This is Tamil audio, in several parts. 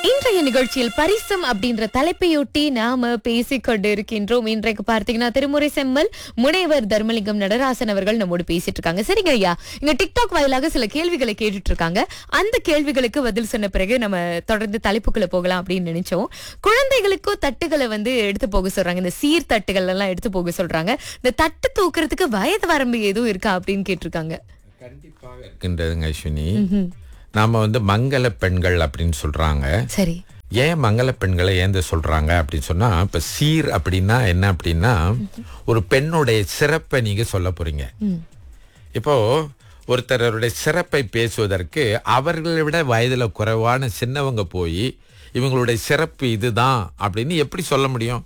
இன்றைய நிகழ்ச்சியில் பரிசம் அப்படின்ற தலைப்பையொட்டி நாம பேசிக் கொண்டு இருக்கின்றோம் இன்றைக்கு பார்த்தீங்கன்னா திருமுறை செம்மல் முனைவர் தர்மலிங்கம் நடராசன் அவர்கள் நம்மோடு பேசிட்டு இருக்காங்க சரிங்க ஐயா இங்க டிக்டாக் வாயிலாக சில கேள்விகளை கேட்டுட்டு இருக்காங்க அந்த கேள்விகளுக்கு பதில் சொன்ன பிறகு நம்ம தொடர்ந்து தலைப்புக்குள்ள போகலாம் அப்படின்னு நினைச்சோம் குழந்தைகளுக்கும் தட்டுகளை வந்து எடுத்து போக சொல்றாங்க இந்த சீர் தட்டுகள் எல்லாம் எடுத்து போக சொல்றாங்க இந்த தட்டு தூக்குறதுக்கு வயது வரம்பு எதுவும் இருக்கா அப்படின்னு கேட்டிருக்காங்க கண்டிப்பாக இருக்கின்றதுங்க அஸ்வினி நாம வந்து மங்கள பெண்கள் அப்படின்னு சொல்றாங்க சரி ஏன் மங்கள பெண்களை ஏந்த சொல்றாங்க அப்படின்னு சொன்னா இப்ப சீர் அப்படின்னா என்ன அப்படின்னா ஒரு பெண்ணுடைய சிறப்பை நீங்க சொல்ல போறீங்க இப்போ ஒருத்தருடைய சிறப்பை பேசுவதற்கு அவர்களை விட வயதுல குறைவான சின்னவங்க போய் இவங்களுடைய சிறப்பு இதுதான் அப்படின்னு எப்படி சொல்ல முடியும்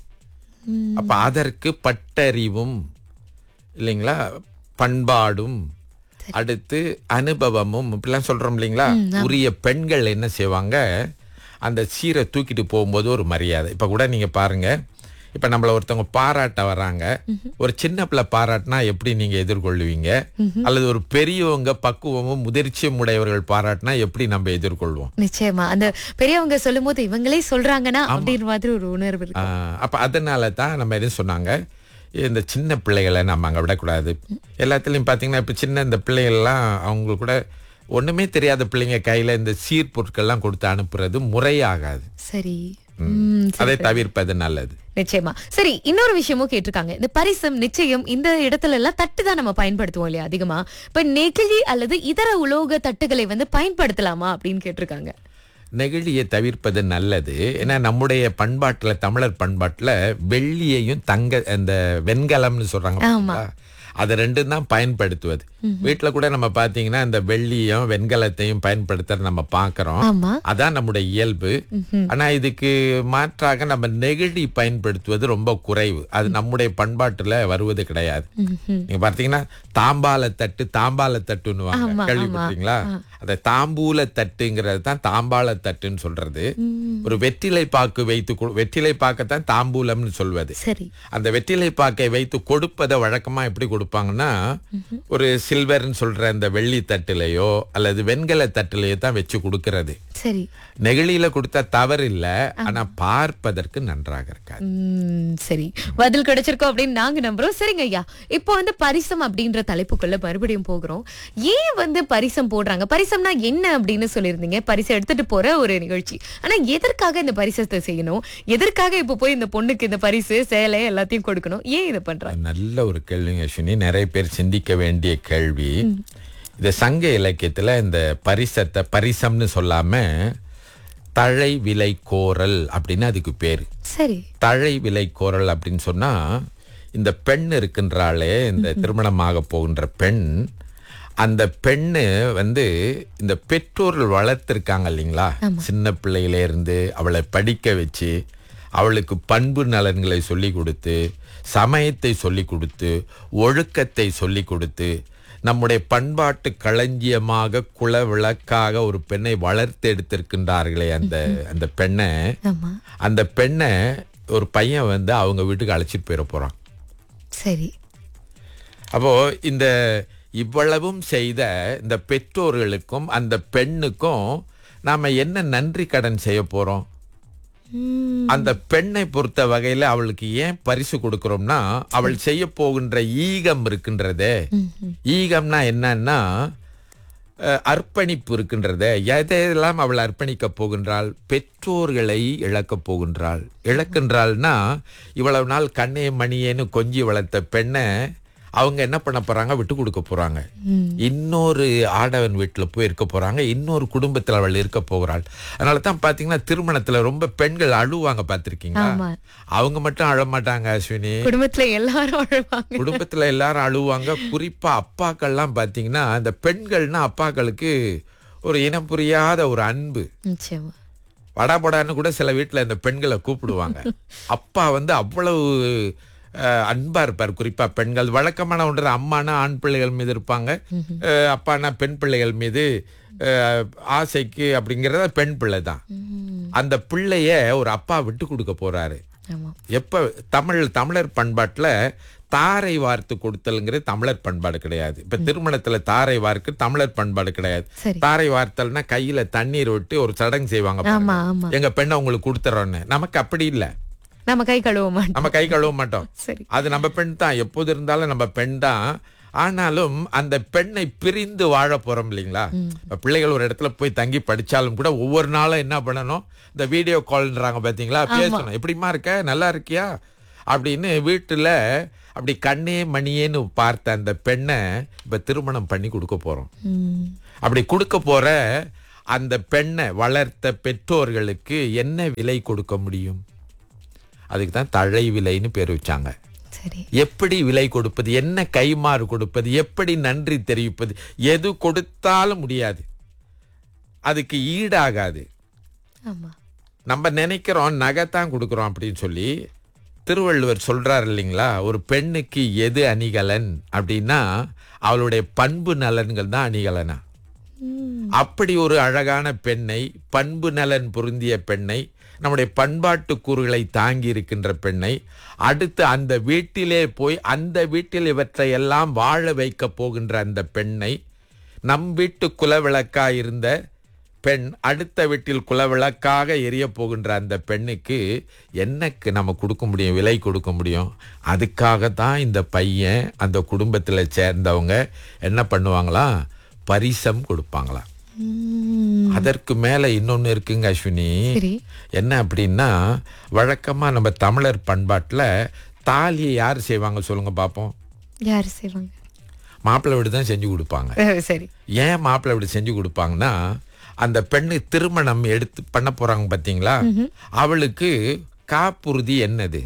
அப்ப அதற்கு பட்டறிவும் இல்லைங்களா பண்பாடும் அடுத்து அனுபவமும் இப்படிலாம் சொல்றோம் இல்லைங்களா உரிய பெண்கள் என்ன செய்வாங்க அந்த சீரை தூக்கிட்டு போகும்போது ஒரு மரியாதை இப்ப கூட நீங்க பாருங்க இப்ப நம்மள ஒருத்தவங்க பாராட்ட வராங்க ஒரு சின்ன பிள்ளை பாராட்டினா எப்படி நீங்க எதிர்கொள்வீங்க அல்லது ஒரு பெரியவங்க பக்குவமும் முதிர்ச்சியும் உடையவர்கள் பாராட்டினா எப்படி நம்ம எதிர்கொள்வோம் நிச்சயமா அந்த பெரியவங்க சொல்லும் போது இவங்களே சொல்றாங்கன்னா அப்படின்ற மாதிரி ஒரு உணர்வு இருக்கு ஆஹ் அப்ப அதனால தான் நம்ம எதுவும் சொன்னாங்க இந்த சின்ன பிள்ளைகளை நம்ம அங்க விடக்கூடாது எல்லாத்துலயும் பாத்தீங்கன்னா இப்ப சின்ன இந்த பிள்ளைகள்லாம் அவங்களுக்கு கூட ஒண்ணுமே தெரியாத பிள்ளைங்க கையில இந்த சீர் பொருட்கள்லாம் கொடுத்து அனுப்புறது முறையாகாது சரி ம், அதை தவிர்ப்பது நல்லது நிச்சயமா சரி இன்னொரு விஷயமும் கேட்டிருக்காங்க இந்த பரிசம் நிச்சயம் இந்த இடத்துல எல்லாம் தட்டு தான் நம்ம பயன்படுத்துவோம் இல்லையா அதிகமா இப்ப நெகிழி அல்லது இதர உலோக தட்டுகளை வந்து பயன்படுத்தலாமா அப்படின்னு கேட்டிருக்காங்க நெகிழியை தவிர்ப்பது நல்லது ஏன்னா நம்முடைய பண்பாட்டுல தமிழர் பண்பாட்டுல வெள்ளியையும் தங்க அந்த வெண்கலம்னு சொல்றாங்க ஆமா. பாத்தீங்களா? அது ரெண்டும் தான் பயன்படுத்துவது வீட்டுல கூட நம்ம பாத்தீங்கன்னா இந்த வெள்ளியும் வெண்கலத்தையும் பயன்படுத்துறத நம்ம பாக்குறோம் ஆமா அதான் நம்முடைய இயல்பு ஆனா இதுக்கு மாற்றாக நம்ம நெகிழி பயன்படுத்துவது ரொம்ப குறைவு அது நம்முடைய பண்பாட்டுல வருவது கிடையாது நீங்க பார்த்தீங்கன்னா தாம்பால தட்டு தாம்பால தட்டுன்னு கேள்விப்பட்டீங்களா அந்த தாம்பூல தட்டுங்கிறது தான் தாம்பால தட்டுன்னு சொல்றது ஒரு வெற்றிலை பாக்கு வைத்து கொடு- வெற்றிலை பாக்கத்தான் தாம்பூலம்னு சொல்வது சரி அந்த வெற்றிலை பாக்கை வைத்து கொடுப்பதை வழக்கமா எப்படி கொடுப்பாங்கன்னா ஒரு சில்வர்னு சொல்ற அந்த வெள்ளி தட்டுலையோ அல்லது வெண்கல தட்டுலையோ தான் வச்சு கொடுக்கறது சரி நெகிழியில கொடுத்தா தவறு இல்ல ஆனா பார்ப்பதற்கு நன்றாக இருக்காது ம், சரி பதில் கிடைச்சிருக்கோம் அப்படின்னு நாங்க நம்புறோம் சரிங்க ஐயா இப்போ வந்து பரிசம் அப்படின்ற தலைப்புக்குள்ள மறுபடியும் போகிறோம் ஏன் வந்து பரிசம் போடுறாங்க பரிசம்னா என்ன அப்படின்னு சொல்லியிருந்தீங்க பரிசை எடுத்துட்டு போற ஒரு நிகழ்ச்சி ஆனா எதற்காக இந்த பரிசத்தை செய்யணும் எதற்காக இப்ப போய் இந்த பொண்ணுக்கு இந்த பரிசு சேலை எல்லாத்தையும் கொடுக்கணும் ஏன் இதை பண்றாங்க நல்ல ஒரு கேள்விங்க அஸ்வினி நிறைய பேர் சிந்திக்க வேண்டிய கேள்வி இந்த சங்க இலக்கியத்துல இந்த பரிசத்தை பரிசம்னு சொல்லாம தழை விலை கோரல் அப்படின்னு அதுக்கு பேரு சரி தழை விலை கோரல் அப்படின்னு சொன்னா இந்த பெண் இருக்கின்றாளே இந்த திருமணமாக போகின்ற பெண் அந்த பெண்ணு வந்து இந்த பெற்றோர்கள் வளர்த்திருக்காங்க இல்லைங்களா சின்ன பிள்ளையில இருந்து அவளை படிக்க வச்சு அவளுக்கு பண்பு நலன்களை சொல்லி கொடுத்து சமயத்தை சொல்லி கொடுத்து ஒழுக்கத்தை சொல்லி கொடுத்து நம்முடைய பண்பாட்டு களஞ்சியமாக குல விளக்காக ஒரு பெண்ணை வளர்த்து எடுத்திருக்கின்றார்களே அந்த அந்த பெண்ணை ஆமா அந்த பெண்ணை ஒரு பையன் வந்து அவங்க வீட்டுக்கு அழைச்சிட்டு போயிட போறான் சரி அப்போ இந்த இவ்வளவும் செய்த இந்த பெற்றோர்களுக்கும் அந்த பெண்ணுக்கும் நாம என்ன நன்றி கடன் செய்ய போறோம் ம், அந்த பெண்ணை பொறுத்த வகையில அவளுக்கு ஏன் பரிசு கொடுக்கிறோம்னா அவள் செய்ய போகின்ற ஈகம் இருக்கின்றதே ஈகம்னா என்னன்னா அஹ், அர்ப்பணிப்பு இருக்கின்றதே எதையெல்லாம் அவள் அர்ப்பணிக்க போகின்றாள் பெற்றோர்களை இழக்கப் போகின்றாள் இழக்கின்றாள்னா இவ்வளவு நாள் கண்ணே மணியேன்னு கொஞ்சி வளர்த்த பெண்ணை அவங்க என்ன பண்ண போறாங்க விட்டு கொடுக்க போறாங்க இன்னொரு ஆடவன் வீட்டுல போய் இருக்க போறாங்க இன்னொரு குடும்பத்துல அவள் இருக்க போகிறாள் அதனால தான் பாத்தீங்கன்னா திருமணத்துல ரொம்ப பெண்கள் அழுவாங்க பாத்திருக்கீங்களா ஆமா. அவங்க மட்டும் அழ மாட்டாங்க அஸ்வினி குடும்பத்துல எல்லாரும் அழுவாங்க குடும்பத்துல எல்லாரும் அழுவாங்க குறிப்பா அப்பாக்கள்லாம் பாத்தீங்கன்னா இந்த பெண்கள்னா அப்பாக்களுக்கு ஒரு இனம் புரியாத ஒரு அன்பு நிச்சயமா படாபடான்னு கூட சில வீட்டுல இந்த பெண்களை கூப்பிடுவாங்க அப்பா வந்து அவ்வளவு அஹ், அன்பா இருப்பார் குறிப்பா பெண்கள் வழக்கமான ஒன்று அம்மானா ஆண் பிள்ளைகள் மீது இருப்பாங்க அஹ், அப்பானா பெண் பிள்ளைகள் மீது அஹ், ஆசைக்கு அப்படிங்கறத பெண் பிள்ளை தான் அந்த பிள்ளைய ஒரு அப்பா விட்டு கொடுக்க போறாரு ஆமா எப்ப தமிழ் தமிழர் பண்பாட்டுல தாரை வார்த்து கொடுத்தல்ங்கிறது தமிழர் பண்பாடு கிடையாது இப்ப திருமணத்துல தாரை வார்க்கு தமிழர் பண்பாடு கிடையாது சரி தாரை வார்த்தல்னா கையில தண்ணீர் விட்டு ஒரு சடங்கு செய்வாங்க பாருங்க. ஆமா ஆமா எங்க பெண்ணை உங்களுக்கு கொடுத்துறோன்னு நமக்கு அப்படி இல்ல நம்ம கை கழுவ மாட்டோம் நம்ம கை கழுவ மாட்டோம் சரி அது நம்ம பெண் தான் எப்போது இருந்தாலும் நம்ம பெண் தான் ஆனாலும் அந்த பெண்ணை பிரிந்து வாழ போறோம் இல்லைங்களா இப்ப பிள்ளைகள் ஒரு இடத்துல போய் தங்கி படிச்சாலும் கூட ஒவ்வொரு நாளும் என்ன பண்ணணும் இந்த வீடியோ கால்ன்றாங்க பாத்தீங்களா பேசணும் எப்படிமா இருக்க நல்லா இருக்கியா அப்படின்னு வீட்டுல அப்படி கண்ணே மணியேன்னு பார்த்த அந்த பெண்ணை இப்ப திருமணம் பண்ணி கொடுக்க போறோம் ம். அப்படி கொடுக்க போற அந்த பெண்ணை வளர்த்த பெற்றோர்களுக்கு என்ன விலை கொடுக்க முடியும் அதுக்கு தான் தழை விலைன்னு பேர் வச்சாங்க சரி எப்படி விலை கொடுப்பது என்ன கைமாறு கொடுப்பது எப்படி நன்றி தெரிவிப்பது எது கொடுத்தாலும் முடியாது அதுக்கு ஈடாகாது ஆமா நம்ம நினைக்கிறோம் நகை தான் கொடுக்குறோம் அப்படின்னு சொல்லி திருவள்ளுவர் சொல்றாரு இல்லைங்களா ஒரு பெண்ணுக்கு எது அணிகலன் அப்படின்னா அவளுடைய பண்பு நலன்கள் தான் அணிகலனா ம். அப்படி ஒரு அழகான பெண்ணை பண்பு நலன் பொருந்திய பெண்ணை நம்முடைய பண்பாட்டு கூறுகளை தாங்கி இருக்கின்ற பெண்ணை அடுத்து அந்த வீட்டிலே போய் அந்த வீட்டில் இவற்றை எல்லாம் வாழ வைக்க போகின்ற அந்த பெண்ணை நம் வீட்டு குலவிளக்கா இருந்த பெண் அடுத்த வீட்டில் குலவிளக்காக எரிய போகின்ற அந்த பெண்ணுக்கு என்னக்கு நம்ம கொடுக்க முடியும் விலை கொடுக்க முடியும் அதுக்காக தான் இந்த பையன் அந்த குடும்பத்தில் சேர்ந்தவங்க என்ன பண்ணுவாங்களாம் பரிசம் கொடுப்பாங்களாம் ம். அதற்கு மேல இன்னொன்னு இருக்குங்க அஸ்வினி சரி என்ன அப்படின்னா வழக்கமா நம்ம தமிழர் பண்பாட்டுல தாலியை யார் செய்வாங்க சொல்லுங்க பாப்போம் யாரு செய்வாங்க மாப்பிள்ளை வீடு தான் செஞ்சு கொடுப்பாங்க அஹ், சரி ஏன் மாப்பிள்ளை வீடு செஞ்சு கொடுப்பாங்கன்னா அந்த பெண்ணு திருமணம் எடுத்து பண்ண போறாங்க பாத்தீங்களா அவளுக்கு காப்புறுதி என்னது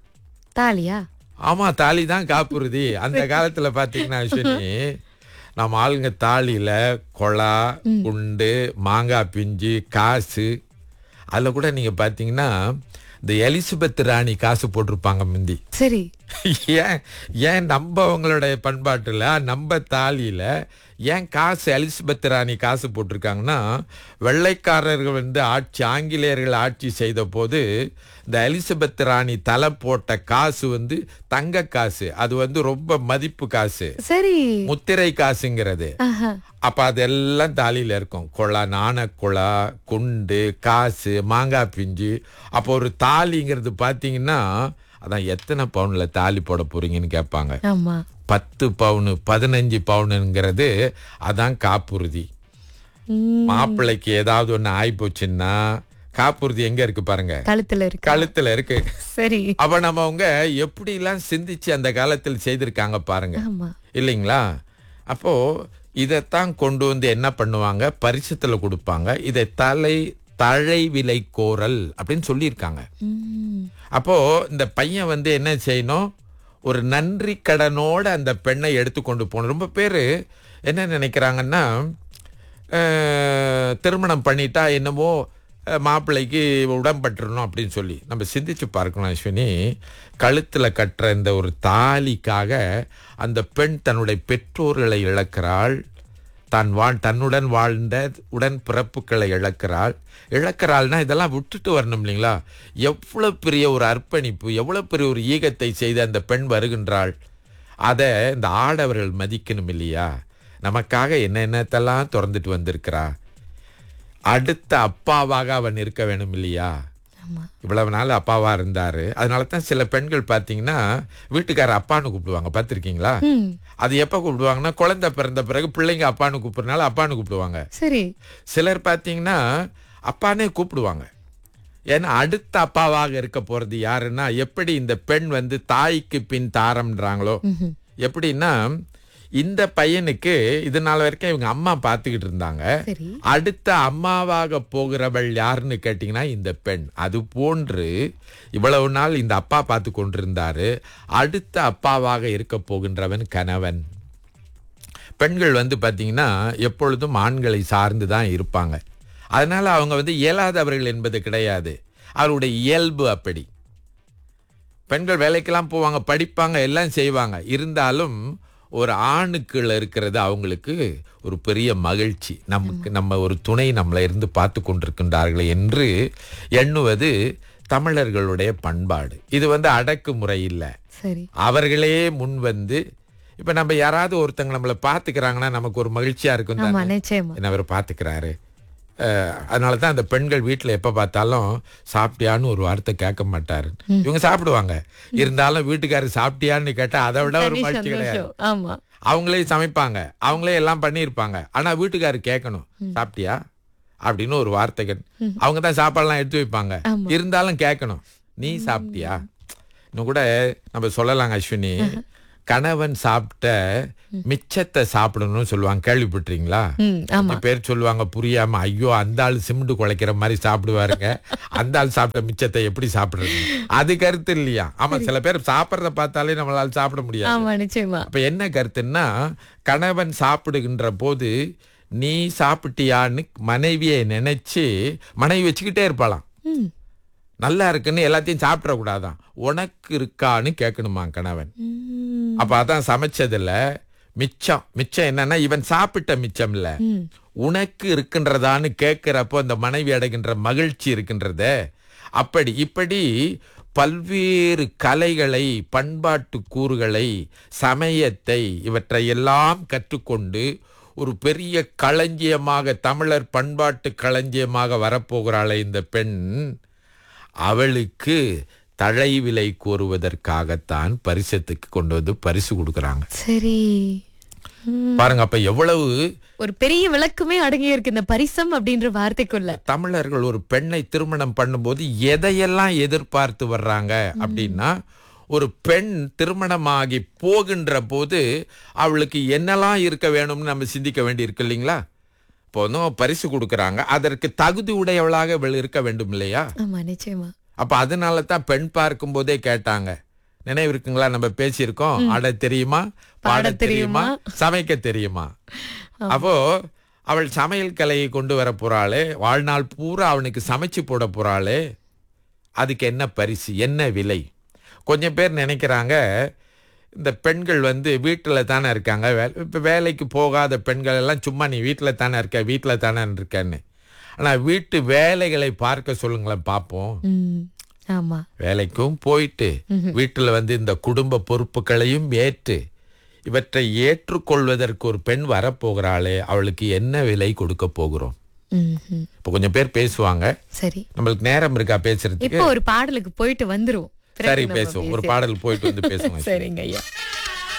தாலியா ஆமா தாலி தான் காப்புறுதி அந்த காலத்துல பாத்தீங்கன்னா அஸ்வினி நம்ம ஆளுங்க தாலியில கொலா குண்டு மாங்காய் பிஞ்சு காசு அதுல கூட நீங்க பாத்தீங்கன்னா இந்த எலிசபெத் ராணி காசு போட்டிருப்பாங்க முந்தி சரி ஏன் ஏன் நம்ம அவங்களுடைய பண்பாட்டுல நம்ம தாலியில ஏன் காசு எலிசபெத் ராணி காசு போட்டிருக்காங்கன்னா வெள்ளைக்காரர்கள் வந்து ஆட்சி ஆங்கிலேயர்கள் ஆட்சி செய்த போது இந்த எலிசபெத் ராணி தலை போட்ட காசு வந்து தங்க காசு அது வந்து ரொம்ப மதிப்பு காசு சரி முத்திரை காசுங்கிறது ஆஹா அப்ப அதெல்லாம் தாலியில இருக்கும் கொலா நாணக்குழா குண்டு காசு மாங்காய் பிஞ்சு அப்போ ஒரு தாலிங்கிறது பாத்தீங்கன்னா அதான் எத்தனை பவுன்ல தாலி போட போறீங்கன்னு கேட்பாங்க ஆமா பத்து பவுனு பதினஞ்சு பவுனுங்கிறது அதான் காப்புறுதி ம். மாப்பிள்ளைக்கு ஏதாவது ஒண்ணு ஆயிப்போச்சுன்னா காப்புறுதி எங்க இருக்கு பாருங்க கழுத்துல இருக்கு கழுத்துல இருக்கு சரி அப்ப நம்ம அவங்க எப்படி எல்லாம் சிந்திச்சு அந்த காலத்தில் செய்திருக்காங்க பாருங்க ஆமா இல்லைங்களா அப்போ இதைத்தான் கொண்டு வந்து என்ன பண்ணுவாங்க பரிசத்துல கொடுப்பாங்க இதை தலை தழை விலை கோரல் அப்படின்னு சொல்லியிருக்காங்க ம். அப்போ இந்த பையன் வந்து என்ன செய்யணும் ஒரு நன்றி கடனோட அந்த பெண்ணை எடுத்து கொண்டு போகணும் ரொம்ப பேர் என்ன நினைக்கிறாங்கன்னா அஹ், திருமணம் பண்ணிட்டா என்னமோ அஹ், மாப்பிள்ளைக்கு உடம்பட்டுறணும் அப்படின்னு சொல்லி நம்ம சிந்திச்சு பார்க்கணும் அஸ்வினி கழுத்தில் கட்டுற இந்த ஒரு தாலிக்காக அந்த பெண் தன்னுடைய பெற்றோர்களை இழக்கிறாள் தான் வாழ் தன்னுடன் வாழ்ந்த உடன் பிறப்புகளை இழக்கிறாள் இழக்கிறாள்னா இதெல்லாம் விட்டுட்டு வரணும் இல்லைங்களா எவ்வளவு பெரிய ஒரு அர்ப்பணிப்பு எவ்வளவு பெரிய ஒரு ஈகத்தை செய்து அந்த பெண் வருகின்றாள் அதை இந்த ஆடவர்கள் மதிக்கணும் இல்லையா நமக்காக என்ன என்னத்தெல்லாம் திறந்துட்டு வந்திருக்கிறா அடுத்த அப்பாவாக அவன் இருக்க வேணும் இல்லையா ஆமா இவ்வளவு நாள் அப்பாவா இருந்தாரு அதனால தான் சில பெண்கள் பார்த்தீங்கன்னா வீட்டுக்கார அப்பான்னு கூப்பிடுவாங்க பார்த்துருக்கீங்களா ம். அது எப்ப கூப்பிடுவாங்கன்னா குழந்தை பிறந்த பிறகு பிள்ளைங்க அப்பான்னு கூப்பிடுறதுனால அப்பான்னு கூப்பிடுவாங்க சரி சிலர் பார்த்தீங்கன்னா அப்பானே கூப்பிடுவாங்க ஏன்னா அடுத்த அப்பாவாக இருக்க போறது யாருன்னா எப்படி இந்த பெண் வந்து தாய்க்கு பின் தாரம்ன்றாங்களோ ம்ஹும். எப்படின்னா இந்த பையனுக்கு இது நாள் வரைக்கும் இவங்க அம்மா பார்த்துக்கிட்டு இருந்தாங்க சரி அடுத்த அம்மாவாக போகிறவள் யாருன்னு கேட்டிங்கன்னா இந்த பெண் அது போன்று இவ்வளவு நாள் இந்த அப்பா பார்த்து கொண்டிருந்தாரு அடுத்த அப்பாவாக இருக்க போகின்றவன் கணவன் பெண்கள் வந்து பார்த்தீங்கன்னா எப்பொழுதும் ஆண்களை சார்ந்து தான் இருப்பாங்க அதனால அவங்க வந்து இயலாதவர்கள் என்பது கிடையாது அவருடைய இயல்பு அப்படி பெண்கள் வேலைக்கெல்லாம் போவாங்க படிப்பாங்க எல்லாம் செய்வாங்க இருந்தாலும் ஒரு ஆணுக்குள்ள இருக்கிறது அவங்களுக்கு ஒரு பெரிய மகிழ்ச்சி நமக்கு நம்ம ஒரு துணை நம்மளை இருந்து பார்த்து கொண்டிருக்கின்றார்கள் என்று எண்ணுவது தமிழர்களுடைய பண்பாடு இது வந்து அடக்குமுறை இல்லை சரி அவர்களே முன் வந்து இப்ப நம்ம யாராவது ஒருத்தங்க நம்மளை பாத்துக்கிறாங்கன்னா நமக்கு ஒரு மகிழ்ச்சியா இருக்கும் ஆமா தானே நிச்சயமா என்ன அவர் பாத்துக்கிறாரு அஹ், அதனால தான் அந்த பெண்கள் வீட்டுல எப்ப பார்த்தாலும் சாப்பிட்டியான்னு ஒரு வார்த்தை கேட்க மாட்டாரு இவங்க சாப்பிடுவாங்க இருந்தாலும் வீட்டுக்காரர் சாப்பிட்டியான்னு கேட்டா அதை விட ஒரு தனி மகிழ்ச்சி கிடையாது சந்தோஷம் ஆமா அவங்களே சமைப்பாங்க அவங்களே எல்லாம் பண்ணியிருப்பாங்க ஆனா வீட்டுக்காரர் கேட்கணும் சாப்பிட்டியா அப்படின்னு ஒரு வார்த்தை கேட்டு அவங்க தான் சாப்பாடுலாம் எடுத்து வைப்பாங்க இருந்தாலும் கேட்கணும் நீ சாப்பிட்டியா இன்னும் கூட நம்ம சொல்லலாங்க அஸ்வினி கணவன் சாப்பிட்ட மிச்சத்தை சாப்பிடணும்னு சொல்லுவாங்க கேள்விப்பட்டிருக்கீங்களா ம் ஆமா கொஞ்சம் பேர் சொல்லுவாங்க புரியாம ஐயோ அந்த ஆள் சிமெண்ட் குலைக்கிற மாதிரி சாப்பிடுவாருங்க அந்த ஆள் சாப்பிட்ட மிச்சத்தை எப்படி சாப்பிடுறது அது கருத்து இல்லையா ஆமா சில பேர் சாப்பிடுறத பார்த்தாலே நம்மளால சாப்பிட முடியாது ஆமா நிச்சயமா அப்ப என்ன கருத்துன்னா கணவன் சாப்பிடுகின்ற போது நீ சாப்பிட்டியான்னு மனைவியை நினைச்சு மனைவி வச்சுக்கிட்டே இருப்பாளாம் ம் நல்லா இருக்குன்னு எல்லாத்தையும் சாப்பிட கூடாதான் உனக்கு இருக்கான்னு கேட்கணுமா கணவன் ம். அப்ப அதான் சமைச்சதுல மிச்சம் மிச்சம் என்னன்னா இவன் சாப்பிட்ட மிச்சம் இல்ல உனக்கு இருக்கின்றதான்னு கேட்கிறப்போ அந்த மனைவி அடைகின்ற மகிழ்ச்சி இருக்கின்றதே அப்படி இப்படி பல்வேறு கலைகளை பண்பாட்டு கூறுகளை சமயத்தை இவற்றை எல்லாம் கற்றுக்கொண்டு ஒரு பெரிய களஞ்சியமாக தமிழர் பண்பாட்டு களஞ்சியமாக வரப்போகிறாளே இந்த பெண் அவளுக்கு தழைவிலை கோருவதற்காகத்தான் பரிசத்துக்கு கொண்டு வந்து பரிசு கொடுக்கறாங்க சரி ம். பாருங்க அப்ப எவ்வளவு ஒரு பெரிய விளக்குமே அடங்கி இருக்கு இந்த பரிசம் அப்படின்ற வார்த்தைக்குள்ள தமிழர்கள் ஒரு பெண்ணை திருமணம் பண்ணும்போது எதையெல்லாம் எதிர்பார்த்து வர்றாங்க அப்படின்னா ஒரு பெண் திருமணமாகி போகின்ற போது அவளுக்கு என்னெல்லாம் இருக்க வேணும்னு நம்ம சிந்திக்க வேண்டி இருக்கு இல்லைங்களா இப்போ வந்து பரிசு கொடுக்கறாங்க அதற்கு தகுதி உடையவளாக இவள் இருக்க வேண்டும் இல்லையா ஆமா நிச்சயமா அப்ப அதனால தான் பெண் பார்க்கும் போதே கேட்டாங்க நினைவு இருக்குங்களா நம்ம பேசியிருக்கோம் ஆட தெரியுமா பாட தெரியுமா சமைக்க தெரியுமா அப்போ அவள் சமையல் கலையை கொண்டு வர போறாளே வாழ்நாள் பூரா அவனுக்கு சமைச்சு போட போறாளே அதுக்கு என்ன பரிசு என்ன விலை கொஞ்சம் பேர் நினைக்கிறாங்க இந்த பெண்கள் வந்து வீட்டில் தானே இருக்காங்க வே இப்போ வேலைக்கு போகாத பெண்கள் எல்லாம் சும்மா நீ வீட்டில் தானே இருக்க வீட்டில் தானே இருக்கன்னு ஆனால் வீட்டு வேலைகளை பார்க்க சொல்லுங்களேன் பார்ப்போம் ம் ஆமா வேலைக்கும் போயிட்டு வீட்டில் வந்து இந்த குடும்ப பொறுப்புகளையும் ஏற்று இவற்றை ஏற்றுக்கொள்வதற்கு ஒரு பெண் வரப்போகிறாளே அவளுக்கு என்ன விலை கொடுக்க போகிறோம் ம் ம். இப்போ கொஞ்சம் பேர் பேசுவாங்க சரி நம்மளுக்கு நேரம் இருக்கா பேசுறதுக்கு இப்போ ஒரு பாடலுக்கு போயிட்டு வந்துருவோம் பிறகு சரி நம்ம பேசுவோம் ஒரு பேசி- பாடல் போயிட்டு வந்து பேசுவோம் சரிங்க ஐயா